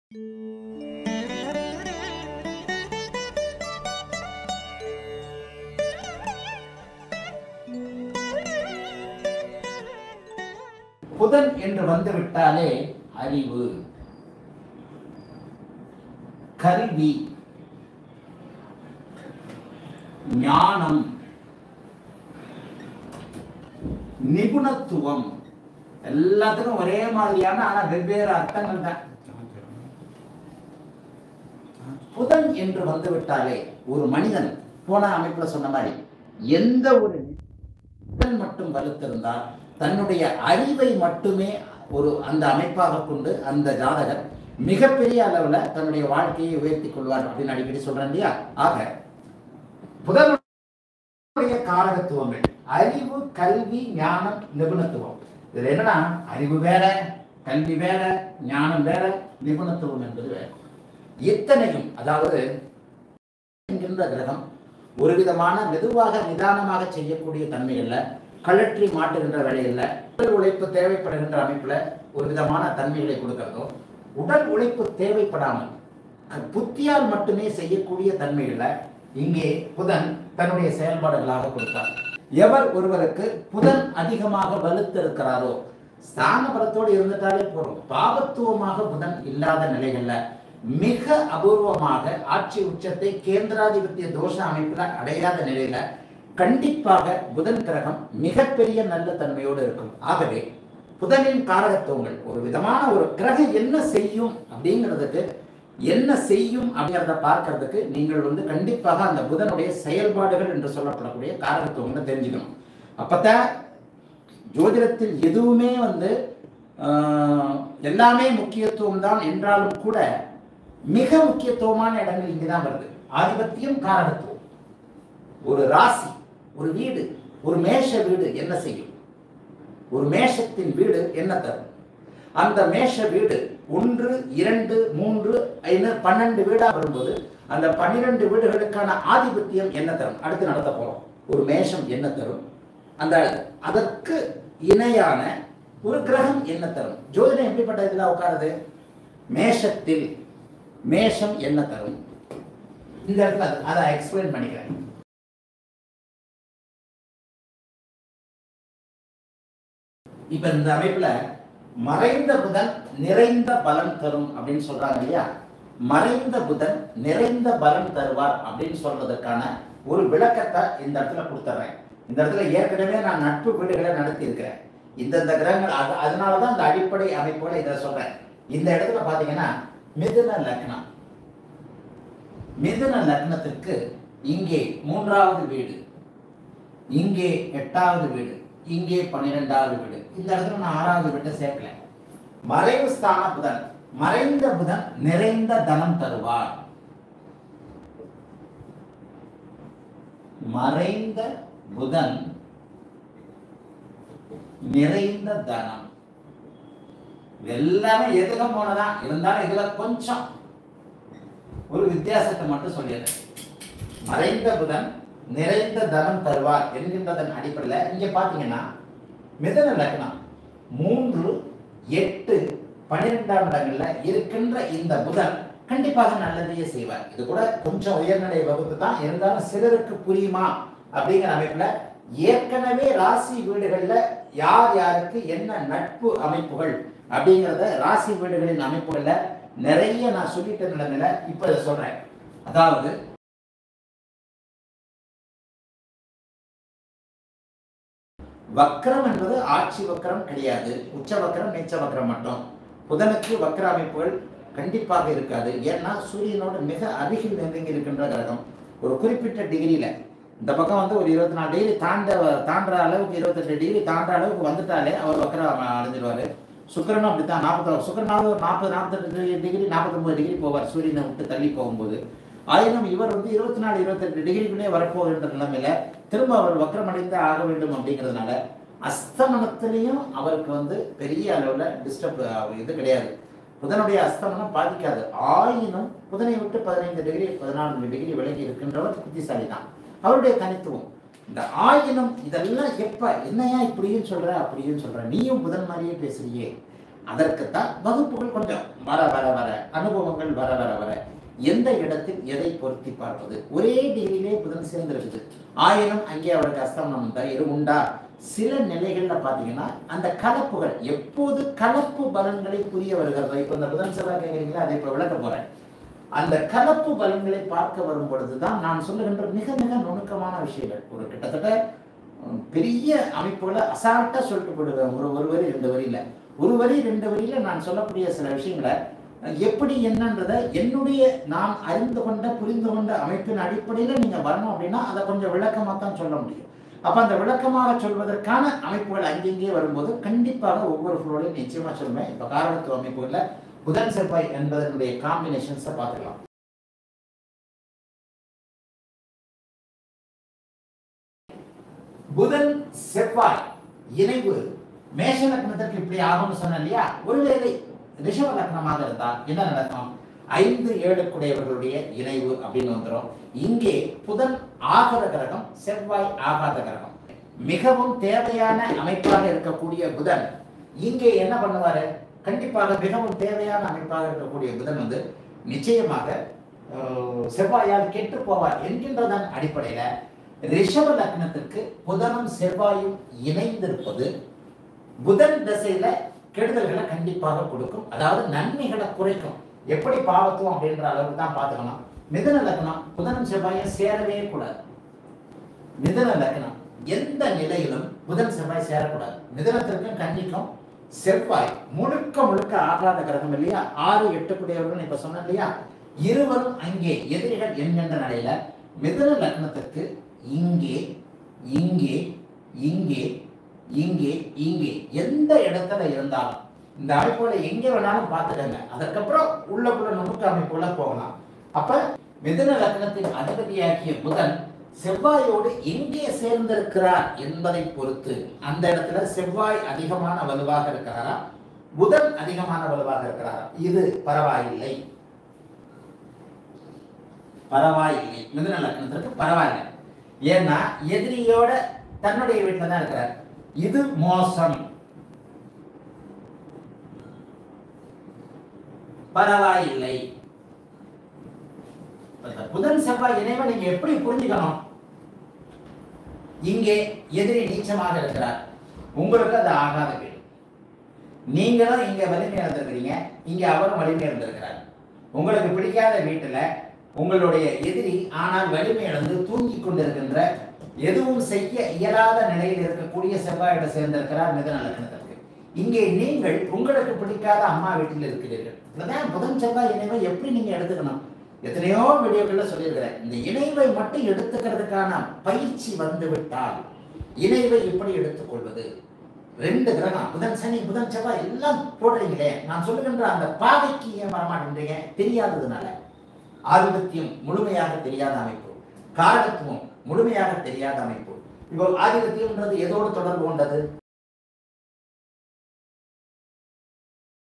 புதன் என்று வந்துவிட்டாலே அறிவு கல்வி ஞானம் நிபுணத்துவம் எல்லாத்துக்கும் ஒரே மாதிரியான ஆனா வெவ்வேறு அர்த்தங்கள் தான் புதன் என்று வந்துவிட்டாலே ஒரு மனிதன் போன அமைப்புல சொன்ன மாதிரி எந்த ஒரு புதன் மட்டும் வலுத்திருந்தால் தன்னுடைய அறிவை மட்டுமே ஒரு அந்த அமைப்பாக கொண்டு அந்த ஜாதகர் மிகப்பெரிய அளவுல தன்னுடைய வாழ்க்கையை உயர்த்தி கொள்வார் அப்படின்னு அடிக்கடி சொல்றேன் இல்லையா ஆக புதனுடைய காரகத்துவங்கள் அறிவு கல்வி ஞானம் நிபுணத்துவம் இதுல என்னன்னா அறிவு வேற கல்வி வேற ஞானம் வேற நிபுணத்துவம் என்பது வேற இத்தனையும் அதாவது என்கின்ற கிரகம் ஒரு விதமான மெதுவாக நிதானமாக செய்யக்கூடிய தன்மைகள்ல கழற்றி மாட்டுகின்ற வேலைகள்ல உடல் உழைப்பு தேவைப்படுகின்ற அமைப்புல ஒரு விதமான தன்மைகளை கொடுக்கிறதும் உடல் உழைப்பு தேவைப்படாமல் அது புத்தியால் மட்டுமே செய்யக்கூடிய தன்மைகள்ல இங்கே புதன் தன்னுடைய செயல்பாடுகளாக கொடுத்தார் எவர் ஒருவருக்கு புதன் அதிகமாக வலுத்திருக்கிறாரோ ஸ்தான பலத்தோடு இருந்துட்டாலே போதும் பாவத்துவமாக புதன் இல்லாத நிலைகள்ல மிக அபூர்வமாக ஆட்சி உச்சத்தை கேந்திராதிபத்திய தோஷ அமைப்புல அடையாத நிலையில கண்டிப்பாக புதன் கிரகம் மிகப்பெரிய நல்ல தன்மையோடு இருக்கும் ஆகவே புதனின் காரகத்துவங்கள் ஒரு விதமான ஒரு கிரகம் என்ன செய்யும் அப்படிங்கிறதுக்கு என்ன செய்யும் அப்படிங்கிறத பார்க்கறதுக்கு நீங்கள் வந்து கண்டிப்பாக அந்த புதனுடைய செயல்பாடுகள் என்று சொல்லப்படக்கூடிய காரகத்துவங்களை தெரிஞ்சுக்கணும் அப்பதான் ஜோதிடத்தில் எதுவுமே வந்து ஆஹ், எல்லாமே முக்கியத்துவம் தான் என்றாலும் கூட மிக முக்கியத்துவமான இடங்கள் இங்குதான் வருது ஆதிபத்தியம் காரகத்துவம் ஒரு ராசி ஒரு வீடு ஒரு மேஷ வீடு என்ன செய்யும் ஒரு மேஷத்தின் வீடு என்ன தரும் அந்த மேஷ வீடு ஒன்று இரண்டு மூன்று ஐந்து பன்னெண்டு வீடா வரும்போது அந்த பன்னிரண்டு வீடுகளுக்கான ஆதிபத்தியம் என்ன தரும் அடுத்து நடத்த போறோம் ஒரு மேஷம் என்ன தரும் அந்த அதற்கு இணையான ஒரு கிரகம் என்ன தரும் ஜோதிடம் எப்படிப்பட்ட இதுல உட்காருது மேஷத்தில் மேஷம் என்ன தரும் இந்த இடத்துல அது- அதை எக்ஸ்பிளைன் பண்ணிக்கிறேன் இப்ப இந்த அமைப்புல மறைந்த புதன் நிறைந்த பலன் தரும் அப்படின்னு சொல்றாங்க இல்லையா மறைந்த புதன் நிறைந்த பலன் தருவார் அப்படின்னு சொல்றதுக்கான ஒரு விளக்கத்தை இந்த இடத்துல கொடுத்துட்றேன் இந்த இடத்துல ஏற்கனவே நான் நட்பு வீடுகளை நடத்தி இருக்கிறேன் இந்தந்த கிரகங்கள் அது அதனாலதான் இந்த அடிப்படை அமைப்போட இதை சொல்றேன் இந்த இடத்துல பாத்தீங்கன்னா மிதுன லக்னம் மிதுன லக்னத்திற்கு இங்கே மூன்றாவது வீடு இங்கே எட்டாவது வீடு இங்கே பன்னிரெண்டாவது வீடு இந்த இடத்துல நான் ஆறாவது வீட்டை சேர்க்கல மறைவு ஸ்தான புதன் மறைந்த புதன் நிறைந்த தனம் தருவார் மறைந்த புதன் நிறைந்த தனம் இது எல்லாமே எதுக போனதான் இருந்தாலும் இதுல கொஞ்சம் ஒரு வித்தியாசத்தை மட்டும் சொல்லிடுறேன் மறைந்த புதன் நிறைந்த தனம் தருவார் என்கின்றதன் அடிப்படையில் இங்க பாத்தீங்கன்னா மிதன லக்னம் மூன்று எட்டு பன்னிரெண்டாம் இடங்கள்ல இருக்கின்ற இந்த புதன் கண்டிப்பாக நல்லதையே செய்வார் இது கூட கொஞ்சம் உயர்நிலை வகுப்பு தான் இருந்தாலும் சிலருக்கு புரியுமா அப்படிங்கிற அமைப்புல ஏற்கனவே ராசி வீடுகள்ல யார் யாருக்கு என்ன நட்பு அமைப்புகள் அப்படிங்கிறத ராசி வீடுகளின் அமைப்புகள்ல நிறைய நான் சொல்லிட்ட நிலைமையில இப்ப இதை சொல்றேன் அதாவது வக்ரம் என்பது ஆட்சி வக்ரம் கிடையாது உச்ச வக்ரம் நீச்ச வக்ரம் மட்டும் புதனுக்கு வக்ர அமைப்புகள் கண்டிப்பாக இருக்காது ஏன்னா சூரியனோட மிக அருகில் நெருங்கி இருக்கின்ற கிரகம் ஒரு குறிப்பிட்ட டிகிரியில இந்த பக்கம் வந்து ஒரு இருபத்தி நாலு டிகிரி தாண்ட தாண்டுற அளவுக்கு இருபத்தெட்டு டிகிரி தாண்டுற அளவுக்கு வந்துட்டாலே அவர் வக்ரம் அடைஞ்சிருவாரு சுக்கிரனும் அப்படித்தான் நாற்பத்தி சுக்கிரனாவது ஒரு நாற்பது நாற்பத்தெட்டு டிகிரி நாற்பத்தொம்பது டிகிரி போவார் சூரியனை விட்டு தள்ளி போகும்போது ஆயினும் இவர் வந்து இருபத்தி நாலு இருபத்தெட்டு டிகிரிக்குள்ளே வரப்போகின்ற நிலைமையில திரும்ப அவர் வக்ரமடைந்து ஆக வேண்டும் அப்படிங்கிறதுனால அஸ்தமனத்திலையும் அவருக்கு வந்து பெரிய அளவுல டிஸ்டர்ப் இது கிடையாது புதனுடைய அஸ்தமனம் பாதிக்காது ஆயினும் புதனை விட்டு பதினைந்து டிகிரி பதினான்கு டிகிரி விலகி இருக்கின்றவர் புத்திசாலி தான் அவருடைய தனித்துவம் இந்த ஆயினும் இதெல்லாம் எப்ப என்னையா இப்படியும் சொல்ற அப்படியும் சொல்ற நீயும் புதன் மாதிரியே பேசுறியே அதற்குத்தான் வகுப்புகள் கொஞ்சம் வர வர வர அனுபவங்கள் வர வர வர எந்த இடத்தில் எதை பொருத்தி பார்ப்பது ஒரே டிகிரியிலே புதன் சேர்ந்திருக்குது ஆயிரம் அங்கே அவருக்கு அஸ்தமனம் உண்டா இரு உண்டா சில நிலைகள்ல பாத்தீங்கன்னா அந்த கலப்புகள் எப்போது கலப்பு பலன்களை புரிய வருகிறதோ இப்போ இந்த புதன் செவ்வாய் கேட்குறீங்களா அதை இப்போ விளக்க போறேன் அந்த கலப்பு பலன்களை பார்க்க வரும் பொழுதுதான் நான் சொல்லுகின்ற மிக மிக நுணுக்கமான விஷயங்கள் ஒரு கிட்டத்தட்ட உம், பெரிய அமைப்புகளை அசால்ட்டா சொல்லிட்டு போடுவேன் ஒரு ஒரு வரி ரெண்டு வரியில ஒரு வரி ரெண்டு வரியில நான் சொல்லக்கூடிய சில விஷயங்களை அஹ், எப்படி என்னன்றதை என்னுடைய நான் அறிந்து கொண்ட புரிந்து கொண்ட அமைப்பின் அடிப்படையில நீங்க வரணும் அப்படின்னா அதை கொஞ்சம் விளக்கமா தான் சொல்ல முடியும் அப்ப அந்த விளக்கமாக சொல்வதற்கான அமைப்புகள் அங்கங்கே வரும்போது கண்டிப்பாக ஒவ்வொரு ஃப்ளோரையும் நிச்சயமா சொல்லுவேன் இப்ப காரணத்துவ அமைப்புல புதன் செவ்வாய் என்பதனுடைய காம்பினேஷன்ஸை பார்த்துக்கலாம் புதன் செவ்வாய் இணைவு மேஷ லக்னத்திற்கு இப்படி ஆகும்னு சொன்னேன் இல்லையா ஒருவேளை ரிஷப லக்னமாக இருந்தா என்ன நடக்கும் ஐந்து ஏழுக்குடையவர்களுடைய இணைவு அப்படின்னு வந்துடும் இங்கே புதன் ஆகாத கிரகம் செவ்வாய் ஆகாத கிரகம் மிகவும் தேவையான அமைப்பாக இருக்கக்கூடிய புதன் இங்கே என்ன பண்ணுவாரு கண்டிப்பாக மிகவும் தேவையான அமைப்பாக இருக்கக்கூடிய புதன் வந்து நிச்சயமாக அஹ், செவ்வாயால் கெட்டு போவார் என்கின்றதன் அடிப்படையில ரிஷப லக்னத்திற்கு புதனும் செவ்வாயும் இணைந்திருப்பது புதன் திசையில கெடுதல்களை கண்டிப்பாக கொடுக்கும் அதாவது நன்மைகளை குறைக்கும் எப்படி பாவத்துவம் அப்படின்ற அளவுக்கு தான் பார்த்துக்கணும் மிதுன லக்னம் புதனும் செவ்வாயும் சேரவே கூடாது மிதுன லக்னம் எந்த நிலையிலும் புதன் செவ்வாய் சேரக்கூடாது மிதுனத்திற்கும் கன்னிக்கும் செவ்வாய் முழுக்க முழுக்க ஆகாத கிரகம் இல்லையா ஆறு எட்டுக்குடையவர்கள் இப்ப சொன்னேன் இல்லையா இருவரும் அங்கே எதிரிகள் என்கின்ற நிலையில மிதுன லக்னத்திற்கு இங்கே இங்கே இங்கே இங்கே இங்கே எந்த இடத்துல இருந்தாலும் இந்த அமைப்புகளை எங்க வேணாலும் பார்த்துக்கங்க அதற்கப்புறம் உள்ளக்குள்ள நுணுக்க அமைப்புல போகலாம் அப்ப மிதுன லக்னத்தின் அதிபதியாகிய புதன் செவ்வாயோடு எங்கே சேர்ந்திருக்கிறார் என்பதை பொறுத்து அந்த இடத்துல செவ்வாய் அதிகமான வலுவாக இருக்கிறாரா புதன் அதிகமான வலுவாக இருக்கிறாரா இது பரவாயில்லை பரவாயில்லை மிதுன லக்னத்திற்கு பரவாயில்லை ஏன்னா எதிரியோட தன்னுடைய வீட்டில் தான் இருக்கிறார் இது மோசம் பரவாயில்லை இந்த புதன் செவ்வாய் இணைவை நீங்க எப்படி புரிஞ்சுக்கணும் இங்கே எதிரி நீச்சமாக இருக்கிறார் உங்களுக்கு அது ஆகாத வீடு நீங்களும் இங்க வலிமை இருந்திருக்கிறீங்க இங்க அவரும் வலிமை இருந்திருக்கிறார் உங்களுக்கு பிடிக்காத வீட்டுல உங்களுடைய எதிரி ஆனால் வலிமை இழந்து தூங்கி கொண்டிருக்கின்ற எதுவும் செய்ய இயலாத நிலையில் இருக்கக்கூடிய செவ்வாயோட சேர்ந்திருக்கிறார் மிதன லக்னத்திற்கு இங்கே நீங்கள் உங்களுக்கு பிடிக்காத அம்மா வீட்டில் இருக்கிறீர்கள் இதுதான் புதன் செவ்வாய் இணைவை எப்படி நீங்க எடுத்துக்கணும் எத்தனையோ வீடியோக்கள்ல சொல்லியிருக்கிறேன் இந்த இணைவை மட்டும் எடுத்துக்கிறதுக்கான பயிற்சி வந்து விட்டால் இணைவை எப்படி எடுத்துக்கொள்வது ரெண்டு கிரகம் புதன் சனி புதன் செவ்வாய் எல்லாம் போடுறீங்களே நான் சொல்லுகின்ற அந்த பாதைக்கு ஏன் வரமாட்டேன்றீங்க தெரியாததுனால ஆதிபத்தியம் முழுமையாக தெரியாத அமைப்பு காரகத்துவம் முழுமையாக தெரியாத அமைப்பு இப்போ ஆதிபத்தியம்ன்றது எதோடு தொடர்பு கொண்டது